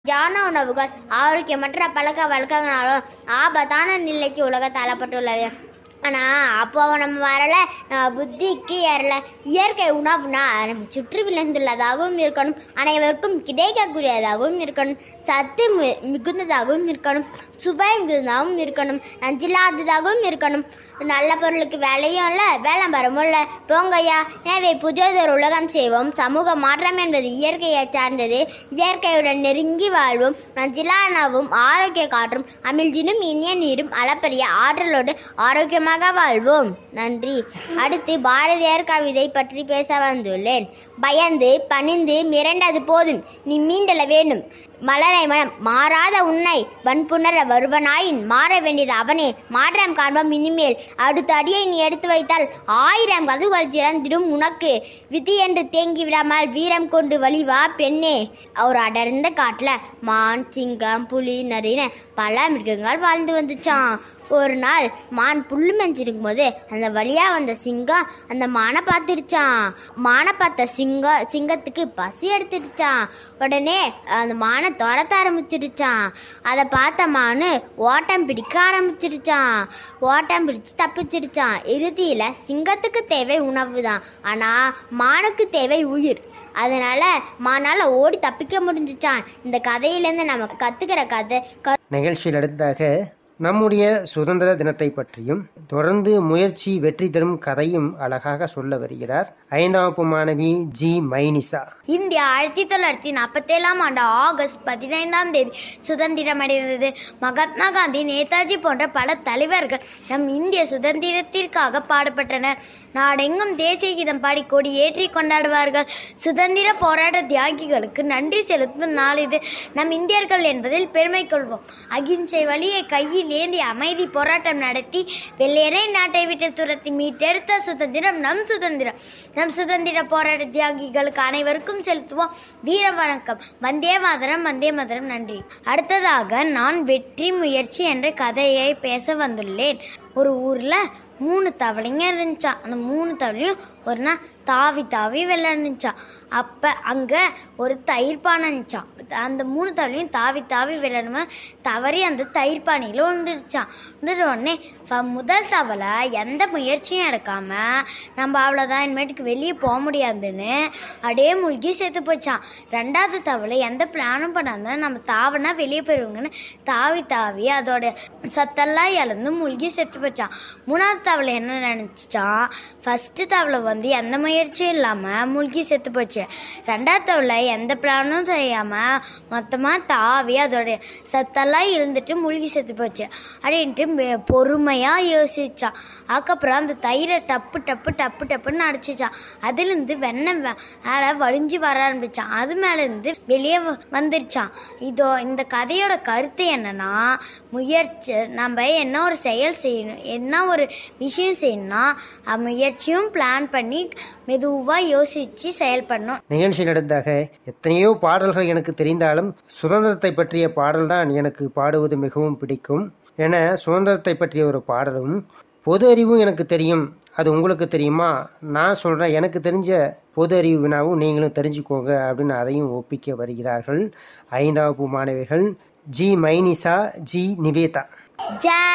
ஜான உணவுகள் ஆரோக்கியமற்ற பழக்க வழக்கங்களாலும் ஆபத்தான நிலைக்கு உலகம் தள்ளப்பட்டுள்ளது ஆனால் அப்போ நம்ம வரல நம்ம புத்திக்கு ஏறல இயற்கை உணவுனா நம்ம சுற்றி விளைந்துள்ளதாகவும் இருக்கணும் அனைவருக்கும் கிடைக்கக்கூடியதாகவும் இருக்கணும் சத்து மி- மிகுந்ததாகவும் இருக்கணும் சுவை மிகுந்ததாகவும் இருக்கணும் நஞ்சில்லாததாகவும் இருக்கணும் நல்ல பொருளுக்கு விலையும் இல்லை விளம்பரமும் இல்லை போங்கய்யா எனவே புதியதொரு உலகம் செய்வோம் சமூக மாற்றம் என்பது இயற்கையை சார்ந்தது இயற்கையுடன் நெருங்கி வாழ்வோம் நஞ்சிலானவும் ஆரோக்கிய காற்றும் அமிழ்தினும் இனிய நீரும் அளப்பரிய ஆற்றலோடு ஆரோக்கியமாக வாழ்வோம் நன்றி அடுத்து பாரதியார் கவிதை பற்றி பேச வந்துள்ளேன் பயந்து பணிந்து மிரண்டது போதும் நீ மீண்டல வேண்டும் மலரை மனம் மாறாத உன்னை வன்புணர வருவனாயின் மாற வேண்டியது அவனே மாற்றம் காண்போம் இனிமேல் அடுத்த அடியை நீ எடுத்து வைத்தால் ஆயிரம் கதுகள் திறந்திடும் உனக்கு விதி என்று தேங்கி விடாமல் வீரம் கொண்டு வழிவா பெண்ணே ஒரு அடர்ந்த காட்டில் மான் சிங்கம் புலி நரின்னு பல மிருகங்கள் வாழ்ந்து வந்துச்சான் ஒரு நாள் மான் புல்லு மெஞ்சிருக்கும் போது அந்த வழியா வந்த சிங்கம் அந்த மானை பார்த்துருச்சான் மானை பார்த்த சிங்கம் சிங்கத்துக்கு பசி எடுத்துடுச்சான் உடனே அந்த மானை துரத்த ஆரம்பிச்சிருச்சான் அதை பார்த்த மானு ஓட்டம் பிடிக்க ஆரம்பிச்சிருச்சான் ஓட்டம் பிடிச்சு தப்பிச்சிருச்சான் இறுதியில் சிங்கத்துக்கு தேவை உணவு தான் ஆனால் மானுக்கு தேவை உயிர் அதனால மானால ஓடி தப்பிக்க முடிஞ்சுச்சான் இந்த கதையிலேருந்து நமக்கு கற்றுக்கிற கதை க நிகழ்ச்சியில் அடுத்ததாக நம்முடைய சுதந்திர தினத்தை பற்றியும் தொடர்ந்து முயற்சி வெற்றி தரும் கதையும் அழகாக சொல்ல வருகிறார் ஐந்தாம் வகுப்பு மாணவி ஜி மைனிசா இந்தியா ஆயிரத்தி தொள்ளாயிரத்தி நாற்பத்தேழாம் ஆண்டு ஆகஸ்ட் பதினைந்தாம் தேதி சுதந்திரமடைந்தது மகாத்மா காந்தி நேதாஜி போன்ற பல தலைவர்கள் நம் இந்திய சுதந்திரத்திற்காக பாடுபட்டனர் நாடெங்கும் தேசிய கீதம் பாடி கொடி ஏற்றி கொண்டாடுவார்கள் சுதந்திர போராட்ட தியாகிகளுக்கு நன்றி செலுத்தும் நாள் இது நம் இந்தியர்கள் என்பதில் பெருமை கொள்வோம் அகிம்சை வழியை கையில் ஏந்தி அமைதி போராட்டம் நடத்தி வெள்ளையனை நாட்டை விட்டு துரத்தி மீட்டெடுத்த சுதந்திரம் நம் சுதந்திரம் நம் சுதந்திர போராட்ட தியாகிகளுக்கு அனைவருக்கும் செலுத்துவோம் வீர வணக்கம் வந்தே மாதரம் வந்தே மாதரம் நன்றி அடுத்ததாக நான் வெற்றி முயற்சி என்ற கதையை பேச வந்துள்ளேன் ஒரு ஊர்ல மூணு தவளைங்க இருந்துச்சான் அந்த மூணு தவளையும் ஒரு நாள் தாவி தாவி விளையாண்டுச்சான் அப்போ அங்கே ஒரு தயிர் பானை இருந்துச்சான் அந்த மூணு தவளையும் தாவி தாவி விளையாடுமா தவறி அந்த தயிர் பானையில் விழுந்துருச்சான் விழுந்துட்ட உடனே ஃப- முதல் தவளை எந்த முயற்சியும் எடுக்காம நம்ம அவ்வளோதான் இனிமேட்டுக்கு வெளியே போக முடியாதுன்னு அப்படியே மூழ்கி செத்து போச்சான் ரெண்டாவது தவளை எந்த பிளானும் பண்ணாத நம்ம தாவனா வெளியே போயிடுவாங்கன்னு தாவி தாவி அதோட சத்தெல்லாம் இழந்து மூழ்கி செத்து போச்சான் மூணாவது தவளை என்ன நினச்சிச்சான் ஃபஸ்ட்டு தவளை வந்து எந்த முயற்சியும் இல்லாமல் மூழ்கி செத்து போச்சு ரெண்டாவது தவளை எந்த பிளானும் செய்யாமல் மொத்தமாக தாவி அதோட சத்தெல்லாம் இருந்துட்டு மூழ்கி செத்து போச்சு அப்படின்ட்டு மெ- பொறுமையா யோசிச்சான் அதுக்கப்புறம் அந்த தயிரை டப்பு டப்பு டப்பு டப்புன்னு அடிச்சிச்சான் அதுலேருந்து வெண்ணெய் வே- மேலே வழிஞ்சு வர ஆரம்பிச்சான் அது மேலேருந்து வெளியே வ- வந்துருச்சான் இதோ இந்த கதையோட கருத்து என்னன்னா முயற்சி நம்ம என்ன ஒரு செயல் செய்யணும் என்ன ஒரு விஷயம் செய்யணும்னா அந்த முயற்சியும் பிளான் பண்ணி மெதுவாக யோசித்து செயல்படணும் நிகழ்ச்சியில் அடுத்ததாக எத்தனையோ பாடல்கள் எனக்கு தெரிந்தாலும் சுதந்திரத்தை பற்றிய பாடல்தான் எனக்கு பாடுவது மிகவும் பிடிக்கும் என சுதந்திரத்தை பற்றிய ஒரு பாடலும் பொது அறிவும் எனக்கு தெரியும் அது உங்களுக்கு தெரியுமா நான் சொல்கிறேன் எனக்கு தெரிஞ்ச பொது அறிவு வினாவும் நீங்களும் தெரிஞ்சுக்கோங்க அப்படின்னு அதையும் ஒப்பிக்க வருகிறார்கள் ஐந்தாம் வகுப்பு மாணவிகள் ஜி மைனிசா ஜி நிவேதா ஜெய்